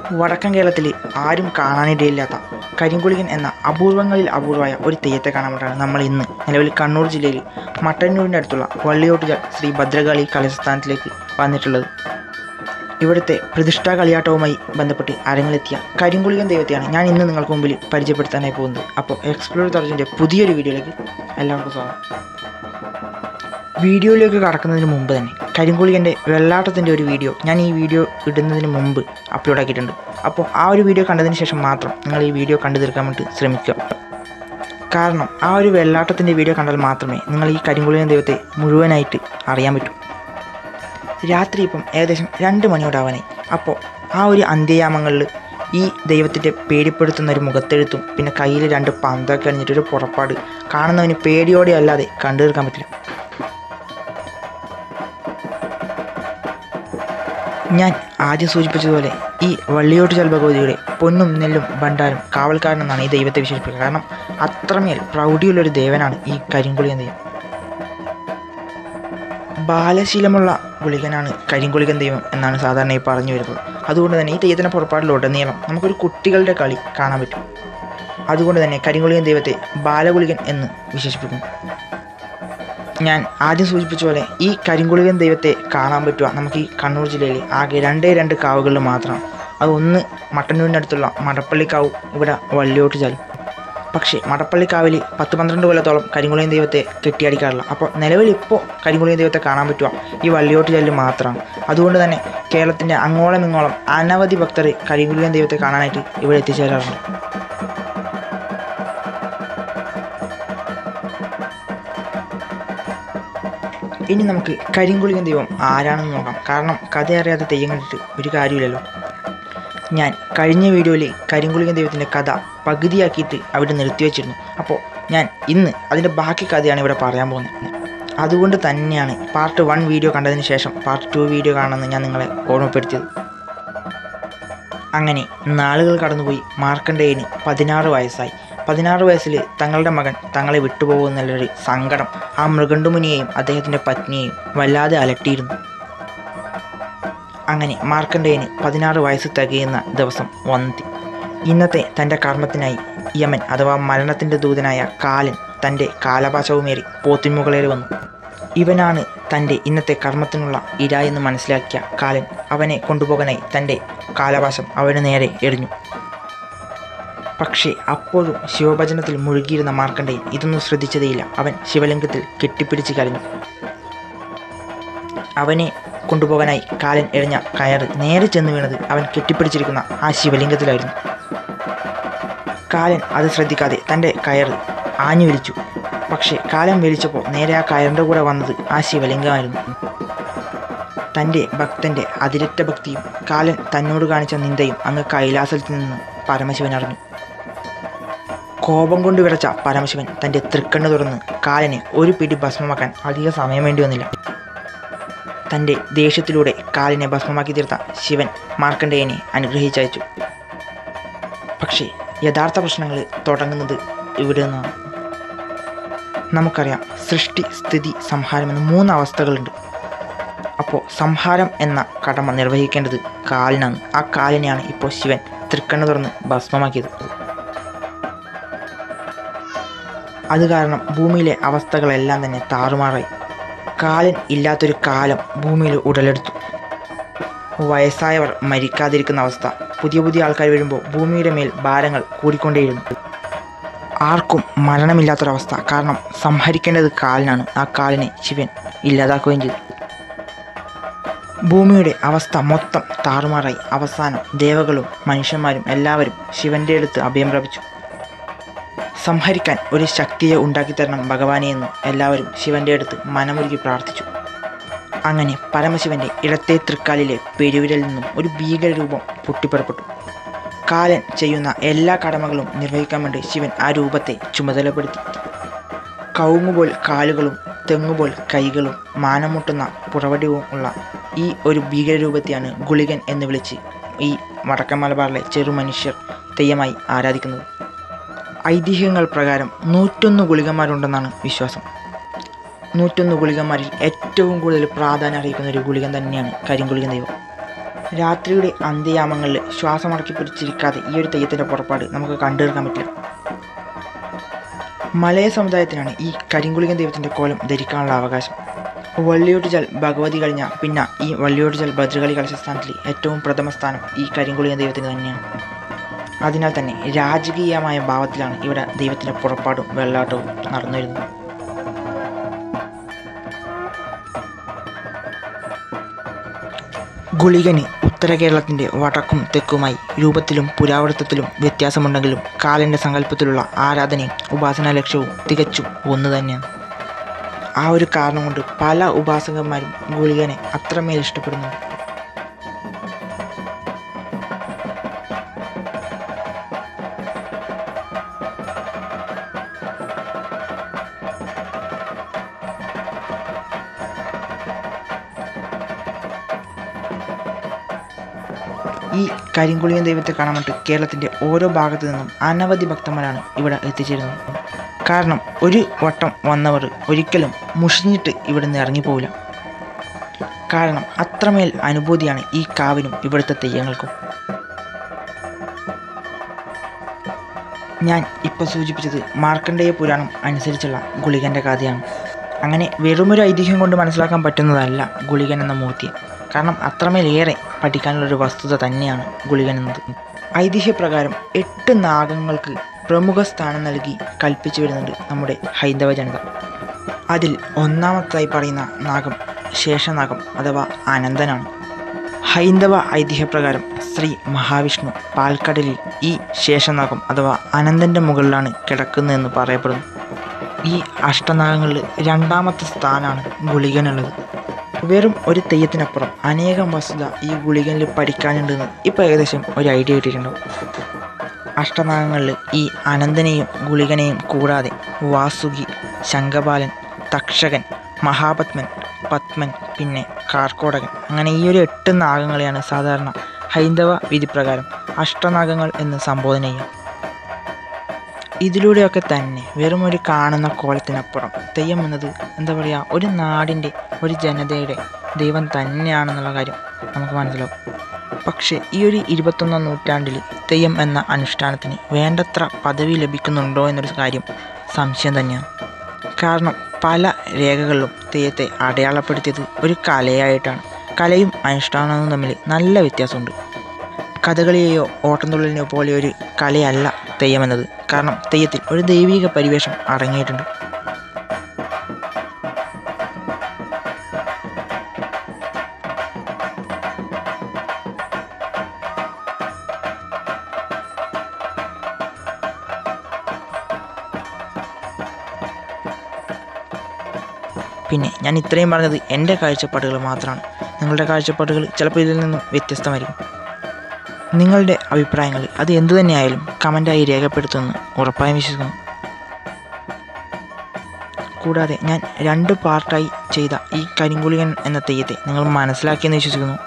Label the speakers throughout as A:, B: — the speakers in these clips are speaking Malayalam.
A: വടക്കൻ കേരളത്തിൽ ആരും കാണാനിടയില്ലാത്ത കരിങ്കുളികൻ എന്ന അപൂർവങ്ങളിൽ അപൂർവമായ ഒരു തെയ്യത്തെ കാണാൻ വേണ്ടിയാണ് നമ്മൾ ഇന്ന് നിലവിൽ കണ്ണൂർ ജില്ലയിൽ മട്ടന്നൂരിൻ്റെ അടുത്തുള്ള വള്ളിയോട്ടുച ശ്രീ ഭദ്രകാളി കലസ്ഥാനത്തിലേക്ക് വന്നിട്ടുള്ളത് ഇവിടുത്തെ പ്രതിഷ്ഠാ കളിയാട്ടവുമായി ബന്ധപ്പെട്ട് അരങ്ങിലെത്തിയ കരിങ്കുളികൻ ദൈവത്തെയാണ് ഞാൻ ഇന്ന് നിങ്ങൾക്ക് മുമ്പിൽ പരിചയപ്പെടുത്താനായി പോകുന്നത് അപ്പോൾ എക്സ്പ്ലോർ തർജിൻ്റെ പുതിയൊരു വീഡിയോയിലേക്ക് എല്ലാവർക്കും സ്വാഗതം വീഡിയോയിലേക്ക് കടക്കുന്നതിന് മുമ്പ് തന്നെ കരിങ്കുളികൻ്റെ വെള്ളാട്ടത്തിൻ്റെ ഒരു വീഡിയോ ഞാൻ ഈ വീഡിയോ ഇടുന്നതിന് മുമ്പ് അപ്ലോഡ് ആക്കിയിട്ടുണ്ട് അപ്പോൾ ആ ഒരു വീഡിയോ കണ്ടതിന് ശേഷം മാത്രം നിങ്ങൾ ഈ വീഡിയോ കണ്ടു തീർക്കാൻ വേണ്ടി ശ്രമിക്കുക കാരണം ആ ഒരു വെള്ളാട്ടത്തിൻ്റെ വീഡിയോ കണ്ടാൽ മാത്രമേ നിങ്ങൾ ഈ കരിങ്കുളികൻ ദൈവത്തെ മുഴുവനായിട്ട് അറിയാൻ പറ്റൂ രാത്രി ഇപ്പം ഏകദേശം രണ്ട് മണിയോടാവാനായി അപ്പോൾ ആ ഒരു അന്ത്യയാമങ്ങളിൽ ഈ ദൈവത്തിൻ്റെ പേടിപ്പെടുത്തുന്ന ഒരു മുഖത്തെഴുത്തും പിന്നെ കയ്യിൽ രണ്ട് പന്തൊക്കെ അണിഞ്ഞിട്ടൊരു പുറപ്പാട് കാണുന്നവന് പേടിയോടെ അല്ലാതെ കണ്ടു തീർക്കാൻ പറ്റില്ല ഞാൻ ആദ്യം സൂചിപ്പിച്ചതുപോലെ ഈ വള്ളിയോട്ട് ചൽഭഗവതിയുടെ പൊന്നും നെല്ലും ഭണ്ഡാരം കാവൽക്കാരനെന്നാണ് ഈ ദൈവത്തെ വിശേഷിപ്പിക്കുക കാരണം അത്രമേൽ പ്രൗഢിയുള്ളൊരു ദേവനാണ് ഈ കരിങ്കുളിയൻ ദൈവം ബാലശീലമുള്ള ഗുളികനാണ് കരിങ്കുളികൻ ദൈവം എന്നാണ് സാധാരണ ഈ പറഞ്ഞു വരുന്നത് അതുകൊണ്ട് തന്നെ ഈ തെയ്യത്തിൻ്റെ പുറപ്പാടിലുടനീളം നമുക്കൊരു കുട്ടികളുടെ കളി കാണാൻ പറ്റും അതുകൊണ്ട് തന്നെ കരിങ്കുളികൻ ദൈവത്തെ ബാലഗുളികൻ എന്ന് വിശേഷിപ്പിക്കുന്നു ഞാൻ ആദ്യം സൂചിപ്പിച്ച പോലെ ഈ കരിങ്കുളികൻ ദൈവത്തെ കാണാൻ പറ്റുക നമുക്ക് ഈ കണ്ണൂർ ജില്ലയിൽ ആകെ രണ്ടേ രണ്ട് കാവുകളിൽ മാത്രമാണ് അതൊന്ന് മട്ടന്നൂരിൻ്റെ അടുത്തുള്ള മടപ്പള്ളിക്കാവ് ഇവിടെ വള്ളിയോട്ട് ചാലും പക്ഷേ മടപ്പള്ളിക്കാവിൽ പത്ത് പന്ത്രണ്ട് കൊല്ലത്തോളം കരിങ്കുളിയൻ ദൈവത്തെ കെട്ടിയടിക്കാറില്ല അപ്പോൾ നിലവിൽ ഇപ്പോൾ കരിങ്കുളിയൻ ദൈവത്തെ കാണാൻ പറ്റുക ഈ വള്ളിയോട്ട് ചല്ല് മാത്രമാണ് അതുകൊണ്ട് തന്നെ കേരളത്തിൻ്റെ അങ്ങോളം ഇങ്ങോളം അനവധി ഭക്തർ കരിങ്കുളിയൻ ദൈവത്തെ കാണാനായിട്ട് ഇവിടെ എത്തിച്ചേരാറുണ്ട് ഇനി നമുക്ക് കരിങ്കുളികൻ ദൈവം ആരാണെന്ന് നോക്കാം കാരണം കഥ അറിയാതെ തെയ്യം കണ്ടിട്ട് ഒരു കാര്യമില്ലല്ലോ ഞാൻ കഴിഞ്ഞ വീഡിയോയിൽ കരിങ്കുളികൻ ദൈവത്തിൻ്റെ കഥ പകുതിയാക്കിയിട്ട് അവിടെ നിർത്തിവെച്ചിരുന്നു അപ്പോൾ ഞാൻ ഇന്ന് അതിൻ്റെ ബാക്കി കഥയാണ് ഇവിടെ പറയാൻ പോകുന്നത് അതുകൊണ്ട് തന്നെയാണ് പാർട്ട് വൺ വീഡിയോ കണ്ടതിന് ശേഷം പാർട്ട് ടു വീഡിയോ കാണണമെന്ന് ഞാൻ നിങ്ങളെ ഓർമ്മപ്പെടുത്തിയത് അങ്ങനെ നാളുകൾ കടന്നുപോയി മാർക്കണ്ഡേയന് പതിനാറ് വയസ്സായി പതിനാറ് വയസ്സിൽ തങ്ങളുടെ മകൻ തങ്ങളെ വിട്ടുപോകുന്നുള്ളൊരു സങ്കടം ആ മൃഗണ്ടുമുനിയെയും അദ്ദേഹത്തിൻ്റെ പത്നിയെയും വല്ലാതെ അലട്ടിയിരുന്നു അങ്ങനെ മാർക്കണ്ഡേയന് പതിനാറ് വയസ്സ് തികയുന്ന ദിവസം വന്നെത്തി ഇന്നത്തെ തൻ്റെ കർമ്മത്തിനായി യമൻ അഥവാ മരണത്തിൻ്റെ ദൂതനായ കാലൻ തൻ്റെ കാലപാശവുമേറി പോത്തിൻമുകളേറി വന്നു ഇവനാണ് തൻ്റെ ഇന്നത്തെ കർമ്മത്തിനുള്ള ഇര എന്ന് മനസ്സിലാക്കിയ കാലൻ അവനെ കൊണ്ടുപോകാനായി തൻ്റെ കാലപാശം അവന് നേരെ എറിഞ്ഞു പക്ഷേ അപ്പോഴും ശിവഭജനത്തിൽ മുഴുകിയിരുന്ന മാർക്കണ്ഡേയൻ ഇതൊന്നും ശ്രദ്ധിച്ചതേയില്ല അവൻ ശിവലിംഗത്തിൽ കെട്ടിപ്പിടിച്ച് കരഞ്ഞു അവനെ കൊണ്ടുപോകാനായി കാലൻ എറിഞ്ഞ കയറ് നേരെ ചെന്ന് വീണത് അവൻ കെട്ടിപ്പിടിച്ചിരിക്കുന്ന ആ ശിവലിംഗത്തിലായിരുന്നു കാലൻ അത് ശ്രദ്ധിക്കാതെ തൻ്റെ കയറ് ആഞ്ഞു വലിച്ചു പക്ഷേ കാലൻ വലിച്ചപ്പോൾ നേരെ ആ കയറിൻ്റെ കൂടെ വന്നത് ആ ശിവലിംഗമായിരുന്നു തൻ്റെ ഭക്തൻ്റെ അതിരറ്റ ഭക്തിയും കാലൻ തന്നോട് കാണിച്ച നിന്ദയും അങ്ങ് കൈലാസത്തിൽ നിന്ന് പരമശിവൻ അറിഞ്ഞു കോപം കൊണ്ട് വിറച്ച പരമശിവൻ തൻ്റെ തൃക്കണ്ണ് തുറന്ന് കാലനെ ഒരു പിടി ഭസ്മമാക്കാൻ അധിക സമയം വേണ്ടി വന്നില്ല തൻ്റെ ദേഷ്യത്തിലൂടെ കാലിനെ ഭസ്മമാക്കി തീർത്ത ശിവൻ മാർക്കണ്ഡേയനെ അനുഗ്രഹിച്ചയച്ചു പക്ഷേ യഥാർത്ഥ പ്രശ്നങ്ങൾ തുടങ്ങുന്നത് ഇവിടെ നിന്നാണ് നമുക്കറിയാം സൃഷ്ടി സ്ഥിതി സംഹാരം എന്ന മൂന്ന് അവസ്ഥകളുണ്ട് അപ്പോൾ സംഹാരം എന്ന കടമ നിർവഹിക്കേണ്ടത് കാലിനാണ് ആ കാലിനെയാണ് ഇപ്പോൾ ശിവൻ തൃക്കണ്ണ് തുറന്ന് ഭസ്മമാക്കിയത് അത് കാരണം ഭൂമിയിലെ അവസ്ഥകളെല്ലാം തന്നെ താറുമാറായി കാലൻ ഇല്ലാത്തൊരു കാലം ഭൂമിയിൽ ഉടലെടുത്തു വയസ്സായവർ മരിക്കാതിരിക്കുന്ന അവസ്ഥ പുതിയ പുതിയ ആൾക്കാർ വരുമ്പോൾ ഭൂമിയുടെ മേൽ ഭാരങ്ങൾ കൂടിക്കൊണ്ടേയിരുന്നു ആർക്കും മരണമില്ലാത്തൊരവസ്ഥ കാരണം സംഹരിക്കേണ്ടത് കാലിനാണ് ആ കാലിനെ ശിവൻ ഇല്ലാതാക്കുകയും ചെയ്തു ഭൂമിയുടെ അവസ്ഥ മൊത്തം താറുമാറായി അവസാനം ദേവകളും മനുഷ്യന്മാരും എല്ലാവരും ശിവന്റെ അടുത്ത് അഭയം പ്രാപിച്ചു സംഹരിക്കാൻ ഒരു ശക്തിയെ ഉണ്ടാക്കിത്തരണം ഭഗവാനെ എന്ന് എല്ലാവരും ശിവന്റെ അടുത്ത് മനമൊരുക്കി പ്രാർത്ഥിച്ചു അങ്ങനെ പരമശിവന്റെ ഇടത്തെ തൃക്കാലിലെ പെരുവിരൽ നിന്നും ഒരു ഭീകര രൂപം പൊട്ടിപ്പുറപ്പെട്ടു കാലൻ ചെയ്യുന്ന എല്ലാ കടമകളും നിർവഹിക്കാൻ വേണ്ടി ശിവൻ ആ രൂപത്തെ ചുമതലപ്പെടുത്തി കവുങ്ങുപോൽ കാലുകളും തെങ്ങുപോൽ കൈകളും മാനമുട്ടുന്ന പുറവടിവും ഉള്ള ഈ ഒരു ഭീകരരൂപത്തെയാണ് ഗുളികൻ എന്ന് വിളിച്ച് ഈ വടക്കൻ മലബാറിലെ ചെറുമനുഷ്യർ തെയ്യമായി ആരാധിക്കുന്നത് ഐതിഹ്യങ്ങൾ പ്രകാരം നൂറ്റൊന്ന് ഗുളികന്മാരുണ്ടെന്നാണ് വിശ്വാസം നൂറ്റൊന്ന് ഗുളികന്മാരിൽ ഏറ്റവും കൂടുതൽ പ്രാധാന്യം അറിയിക്കുന്ന ഒരു ഗുളികൻ തന്നെയാണ് കരിങ്കുളികൻ ദൈവം രാത്രിയുടെ അന്ത്യയാമങ്ങളിൽ ശ്വാസമടക്കി പിടിച്ചിരിക്കാതെ ഈ ഒരു തെയ്യത്തിൻ്റെ പുറപ്പാട് നമുക്ക് കണ്ടു തീർക്കാൻ പറ്റില്ല മലയ സമുദായത്തിനാണ് ഈ കരിങ്കുളികൻ ദൈവത്തിൻ്റെ കോലം ധരിക്കാനുള്ള അവകാശം വള്ളിയോട്ടുചൽ ഭഗവതി കഴിഞ്ഞ പിന്നെ ഈ വള്ളിയോട്ടുചൽ ഭദ്രകളി കലശസ്ഥാനത്തിൽ ഏറ്റവും പ്രഥമ സ്ഥാനം ഈ കരിങ്കുളികൻ ദൈവത്തിന് തന്നെയാണ് അതിനാൽ തന്നെ രാജകീയമായ ഭാവത്തിലാണ് ഇവിടെ ദൈവത്തിൻ്റെ പുറപ്പാടും വെള്ളാട്ടവും നടന്നു വരുന്നത് ഗുളികന് ഉത്തര കേരളത്തിൻ്റെ വടക്കും തെക്കുമായി രൂപത്തിലും പുരാവൃത്തത്തിലും വ്യത്യാസമുണ്ടെങ്കിലും കാലൻ്റെ സങ്കല്പത്തിലുള്ള ആരാധനയും ഉപാസനാ ലക്ഷ്യവും തികച്ചും ഒന്ന് തന്നെയാണ് ആ ഒരു കാരണം കൊണ്ട് പല ഉപാസകന്മാരും ഗുളികനെ അത്രമേൽ ഇഷ്ടപ്പെടുന്നു ഈ കരിങ്കുളിയൻ ദൈവത്തെ കാണാൻ വേണ്ടി കേരളത്തിൻ്റെ ഓരോ ഭാഗത്തു നിന്നും അനവധി ഭക്തന്മാരാണ് ഇവിടെ എത്തിച്ചേരുന്നത് കാരണം ഒരു വട്ടം വന്നവർ ഒരിക്കലും മുഷിഞ്ഞിട്ട് ഇവിടെ നിന്ന് ഇറങ്ങിപ്പോവില്ല കാരണം അത്രമേൽ അനുഭൂതിയാണ് ഈ കാവിനും ഇവിടുത്തെ തെയ്യങ്ങൾക്കും ഞാൻ ഇപ്പോൾ സൂചിപ്പിച്ചത് മാർക്കണ്ഡേയ പുരാണം അനുസരിച്ചുള്ള ഗുളികൻ്റെ കഥയാണ് അങ്ങനെ വെറുമൊരു ഐതിഹ്യം കൊണ്ട് മനസ്സിലാക്കാൻ പറ്റുന്നതല്ല ഗുളികൻ എന്ന മൂർത്തി കാരണം അത്രമേലേറെ പഠിക്കാനുള്ളൊരു വസ്തുത തന്നെയാണ് ഗുളികൻ എന്നത് ഐതിഹ്യപ്രകാരം എട്ട് നാഗങ്ങൾക്ക് പ്രമുഖ സ്ഥാനം നൽകി കൽപ്പിച്ചു വരുന്നുണ്ട് നമ്മുടെ ഹൈന്ദവ ജനത അതിൽ ഒന്നാമത്തായി പറയുന്ന നാഗം ശേഷനാഗം അഥവാ അനന്തനാണ് ഹൈന്ദവ ഐതിഹ്യപ്രകാരം ശ്രീ മഹാവിഷ്ണു പാൽക്കടലിൽ ഈ ശേഷനാഗം അഥവാ അനന്തൻ്റെ മുകളിലാണ് കിടക്കുന്നതെന്ന് പറയപ്പെടുന്നു ഈ അഷ്ടനാഗങ്ങളിൽ രണ്ടാമത്തെ സ്ഥാനമാണ് ഗുളികനുള്ളത് വെറും ഒരു തെയ്യത്തിനപ്പുറം അനേകം വസ്തുത ഈ ഗുളികനിൽ പഠിക്കാനുണ്ടെന്ന് ഇപ്പോൾ ഏകദേശം ഒരു ഐഡിയ കിട്ടിയിട്ടുണ്ടാവും അഷ്ടനാഗങ്ങളിൽ ഈ അനന്തനെയും ഗുളികനെയും കൂടാതെ വാസുകി ശംഖപാലൻ തക്ഷകൻ മഹാപത്മൻ പത്മൻ പിന്നെ കാർക്കോടകൻ അങ്ങനെ ഈ ഒരു എട്ട് നാഗങ്ങളെയാണ് സാധാരണ ഹൈന്ദവ വിധിപ്രകാരം അഷ്ടനാഗങ്ങൾ എന്ന് സംബോധന ചെയ്യുക ഇതിലൂടെയൊക്കെ തന്നെ വെറും ഒരു കാണുന്ന കോലത്തിനപ്പുറം തെയ്യം എന്നത് എന്താ പറയുക ഒരു നാടിൻ്റെ ഒരു ജനതയുടെ ദൈവം തന്നെയാണെന്നുള്ള കാര്യം നമുക്ക് മനസ്സിലാവും പക്ഷേ ഈ ഒരു ഇരുപത്തൊന്നാം നൂറ്റാണ്ടിൽ തെയ്യം എന്ന അനുഷ്ഠാനത്തിന് വേണ്ടത്ര പദവി ലഭിക്കുന്നുണ്ടോ എന്നൊരു കാര്യം സംശയം തന്നെയാണ് കാരണം പല രേഖകളിലും തെയ്യത്തെ അടയാളപ്പെടുത്തിയത് ഒരു കലയായിട്ടാണ് കലയും അനുഷ്ഠാനവും തമ്മിൽ നല്ല വ്യത്യാസമുണ്ട് കഥകളിയെയോ ഓട്ടംതുള്ളലിനെയോ പോലെ ഒരു കലയല്ല തെയ്യമെന്നത് കാരണം തെയ്യത്തിൽ ഒരു ദൈവിക പരിവേഷം അടങ്ങിയിട്ടുണ്ട് പിന്നെ ഞാൻ ഇത്രയും പറഞ്ഞത് എൻ്റെ കാഴ്ചപ്പാടുകൾ മാത്രമാണ് നിങ്ങളുടെ കാഴ്ചപ്പാടുകൾ ചിലപ്പോൾ ഇതിൽ നിന്നും വ്യത്യസ്തമായിരിക്കും നിങ്ങളുടെ അഭിപ്രായങ്ങൾ അത് എന്തു തന്നെയായാലും കമൻ്റായി രേഖപ്പെടുത്തുമെന്ന് ഉറപ്പായും വിശ്വസിക്കുന്നു കൂടാതെ ഞാൻ രണ്ട് പാർട്ടായി ചെയ്ത ഈ കരിങ്കുളികൻ എന്ന തെയ്യത്തെ നിങ്ങൾ മനസ്സിലാക്കിയെന്ന് വിശ്വസിക്കുന്നു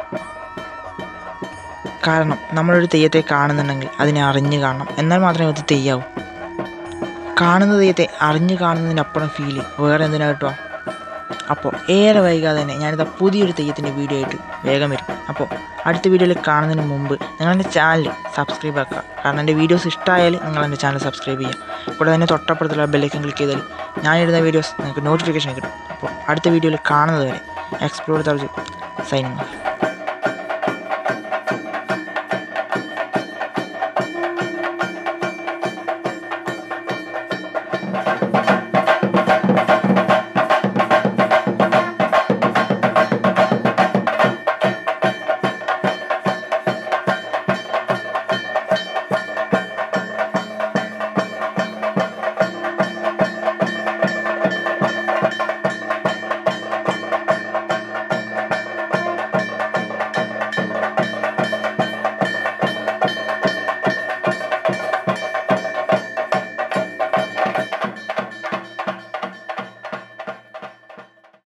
A: കാരണം നമ്മളൊരു തെയ്യത്തെ കാണുന്നുണ്ടെങ്കിൽ അതിനെ അറിഞ്ഞു കാണണം എന്നാൽ മാത്രമേ അത് തെയ്യാവൂ കാണുന്ന തെയ്യത്തെ അറിഞ്ഞു കാണുന്നതിനപ്പുറം ഫീല് വേറെ എന്തിനാ കിട്ടുക അപ്പോൾ ഏറെ വൈകാതെ തന്നെ ഞാനിതാ പുതിയൊരു തെയ്യത്തിൻ്റെ വീഡിയോ ആയിട്ട് വേഗം വരും അപ്പോൾ അടുത്ത വീഡിയോയിൽ കാണുന്നതിന് മുമ്പ് നിങ്ങളെൻ്റെ ചാനൽ സബ്സ്ക്രൈബ് ആക്കുക കാരണം എൻ്റെ വീഡിയോസ് ഇഷ്ടമായാൽ നിങ്ങൾ എൻ്റെ ചാനൽ സബ്സ്ക്രൈബ് ചെയ്യുക കൂടാതെ തന്നെ തൊട്ടപ്പുറത്തുള്ള ബെല്ലൈക്കൻ ക്ലിക്ക് ചെയ്താൽ ഞാനിടുന്ന വീഡിയോസ് നിങ്ങൾക്ക് നോട്ടിഫിക്കേഷൻ കിട്ടും അപ്പോൾ അടുത്ത വീഡിയോയിൽ കാണുന്നത് വരെ എക്സ്പ്ലോർ തർജു സൈനിങ്